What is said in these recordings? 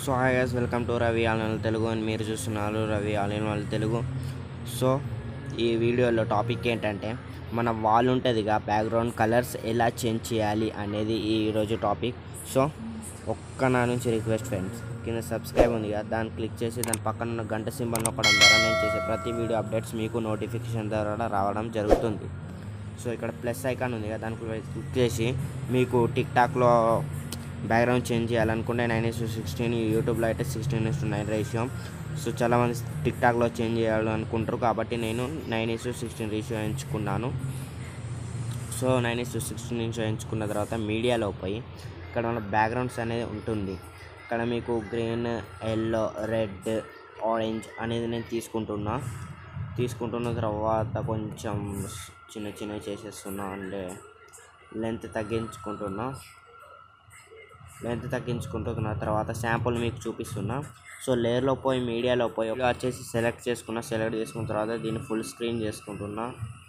so hi guys welcome to Ravi all in Telugu అని మీరు చూస్తున్నారు రవి ఆలిన్ వాళ్ళ తెలుగు సో ఈ వీడియోలో టాపిక్ ఏంటంటే మన వాల్ ఉంటుందిగా బ్యాక్గ్రౌండ్ కలర్స్ ఎలా చేంజ్ చేయాలి అనేది ఈ ఈరోజు టాపిక్ సో ఒక్క నా నుంచి రిక్వెస్ట్ ఫ్రెండ్స్ కింద సబ్స్క్రైబ్ ఉంది కదా దాన్ని క్లిక్ చేసి దాని పక్కన ఉన్న గంట సింబల్ నొక్కడం ద్వారా నేను చేసే ప్రతి వీడియో అప్డేట్స్ మీకు నోటిఫికేషన్ ద్వారా రావడం జరుగుతుంది సో ఇక్కడ ప్లస్ ఐకాన్ ఉంది కదా దానికి క్లిక్ చేసి మీకు టిక్ టాక్లో బ్యాక్గ్రౌండ్ చేంజ్ చేయాలనుకుంటే నైన్ ఇస్ సిక్స్టీన్ యూట్యూబ్లో అయితే sixteen is nine ratio so చాలామంది టిక్ టాక్లో చేంజ్ చేయాలనుకుంటారు కాబట్టి నేను నైన్ ఇస్ సిక్స్టీన్ రేషియో ఎంచుకున్నాను so nine is sixteen ratio ఎంచుకున్న తర్వాత మీడియాలో పోయి ఇక్కడ మన బ్యాక్గ్రౌండ్స్ అనేది ఉంటుంది ఇక్కడ మీకు గ్రీన్ ఎల్లో రెడ్ ఆరెంజ్ అనేది నేను తీసుకుంటున్నా తీసుకుంటున్న తర్వాత కొంచెం చిన్న చిన్న చేసేస్తున్నా అంటే లెంత్ తగ్గించుకుంటున్నా లెంత్ తగ్గించుకుంటున్న తర్వాత శాంపుల్ మీకు చూపిస్తున్నా సో లేయర్లో పోయి మీడియాలో పోయి ఇలా వచ్చేసి సెలెక్ట్ చేసుకున్నా సెలెక్ట్ చేసుకున్న తర్వాత దీన్ని ఫుల్ స్క్రీన్ చేసుకుంటున్నా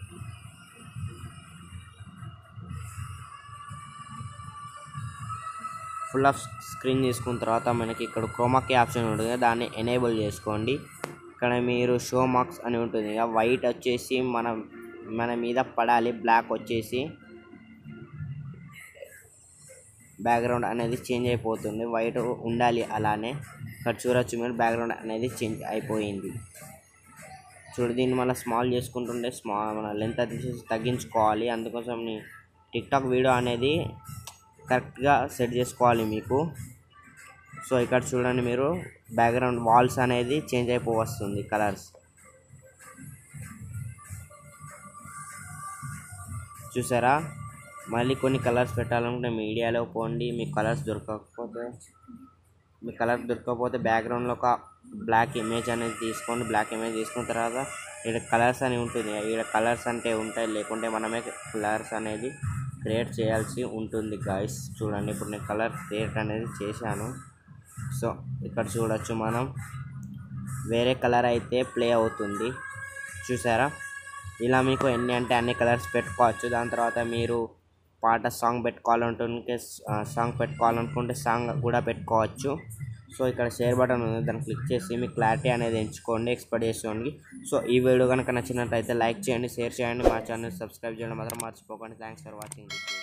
ఫుల్ ఆఫ్ స్క్రీన్ చేసుకున్న తర్వాత మనకి ఇక్కడ క్రోమాకి ఆప్షన్ ఉంటుంది కదా దాన్ని ఎనేబుల్ చేసుకోండి ఇక్కడ మీరు షో మార్క్స్ అని ఉంటుంది కదా వైట్ వచ్చేసి మన మన మీద పడాలి బ్లాక్ వచ్చేసి బ్యాక్గ్రౌండ్ అనేది చేంజ్ అయిపోతుంది వైట్ ఉండాలి అలానే ఇక్కడ చూడొచ్చు మీరు బ్యాక్గ్రౌండ్ అనేది చేంజ్ అయిపోయింది చూడు దీన్ని మళ్ళీ స్మాల్ చేసుకుంటుంటే స్మాల్ మన లెంత్ అది తగ్గించుకోవాలి అందుకోసం నీ టిక్టాక్ వీడియో అనేది కరెక్ట్గా సెట్ చేసుకోవాలి మీకు సో ఇక్కడ చూడండి మీరు బ్యాక్గ్రౌండ్ వాల్స్ అనేది చేంజ్ అయిపోవస్తుంది కలర్స్ చూసారా మళ్ళీ కొన్ని కలర్స్ పెట్టాలనుకుంటే మీడియాలో పోండి మీకు కలర్స్ దొరకకపోతే మీ కలర్ దొరకకపోతే బ్యాక్గ్రౌండ్లో ఒక బ్లాక్ ఇమేజ్ అనేది తీసుకోండి బ్లాక్ ఇమేజ్ తీసుకున్న తర్వాత ఇక్కడ కలర్స్ అని ఉంటుంది ఇక్కడ కలర్స్ అంటే ఉంటాయి లేకుంటే మనమే కలర్స్ అనేది క్రియేట్ చేయాల్సి ఉంటుంది గాయస్ చూడండి ఇప్పుడు నేను కలర్ క్రియేట్ అనేది చేశాను సో ఇక్కడ చూడొచ్చు మనం వేరే కలర్ అయితే ప్లే అవుతుంది చూసారా ఇలా మీకు ఎన్ని అంటే అన్ని కలర్స్ పెట్టుకోవచ్చు దాని తర్వాత మీరు పాట సాంగ్ పెట్టుకోవాలంటుంటే సాంగ్ పెట్టుకోవాలనుకుంటే సాంగ్ కూడా పెట్టుకోవచ్చు సో ఇక్కడ షేర్ బటన్ ఉంది దాన్ని క్లిక్ చేసి మీ క్లారిటీ అనేది ఎంచుకోండి ఎక్స్పెక్ట్ చేసుకోండి సో ఈ వీడియో కనుక నచ్చినట్లయితే లైక్ చేయండి షేర్ చేయండి మా ఛానల్ సబ్స్క్రైబ్ చేయడం మాత్రం మర్చిపోకండి థ్యాంక్స్ ఫర్ వాచింగ్ దిస్